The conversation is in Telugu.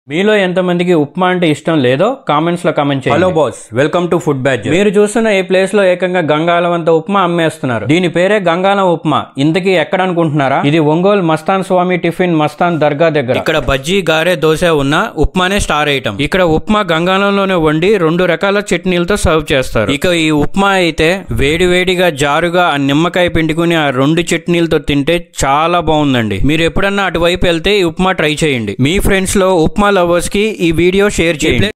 మీలో ఎంతమందికి ఉప్మా అంటే ఇష్టం లేదో కామెంట్స్ లో కామెంట్ చేయండి hello boss welcome to Food Batch మీరు చూస్తున్న ఈ ప్లేస్ లో ఏకంగా గంగాలం అంత ఉప్మా అమ్మేస్తున్నారు దీని పేరే గంగాలం ఉప్మా ఇంతకీ ఎక్కడ అనుకుంటున్నారా ఇది ఒంగోలు మస్తాన్ స్వామి టిఫిన్ మస్తాన్ దర్గా దగ్గర ఇక్కడ బజ్జీ గారే దోశ ఉన్న ఉప్మానే స్టార్ ఐటమ్ ఇక్కడ ఉప్మా గంగాలంలోనే వండి రెండు రకాల చట్నీలతో సర్వ్ చేస్తారు ఇక ఈ ఉప్మా అయితే వేడి వేడిగా జారుగా ఆ నిమ్మకాయ పిండుకుని ఆ రెండు చట్నీలతో తింటే చాలా బాగుందండి మీరు ఎప్పుడన్నా అటువైపు వెళ్తే ఈ ఉప్మా ట్రై చేయండి మీ ఫ్రెండ్స్ లో ఉప్మా లవర్స్ కి ఈ వీడియో షేర్ చేయండి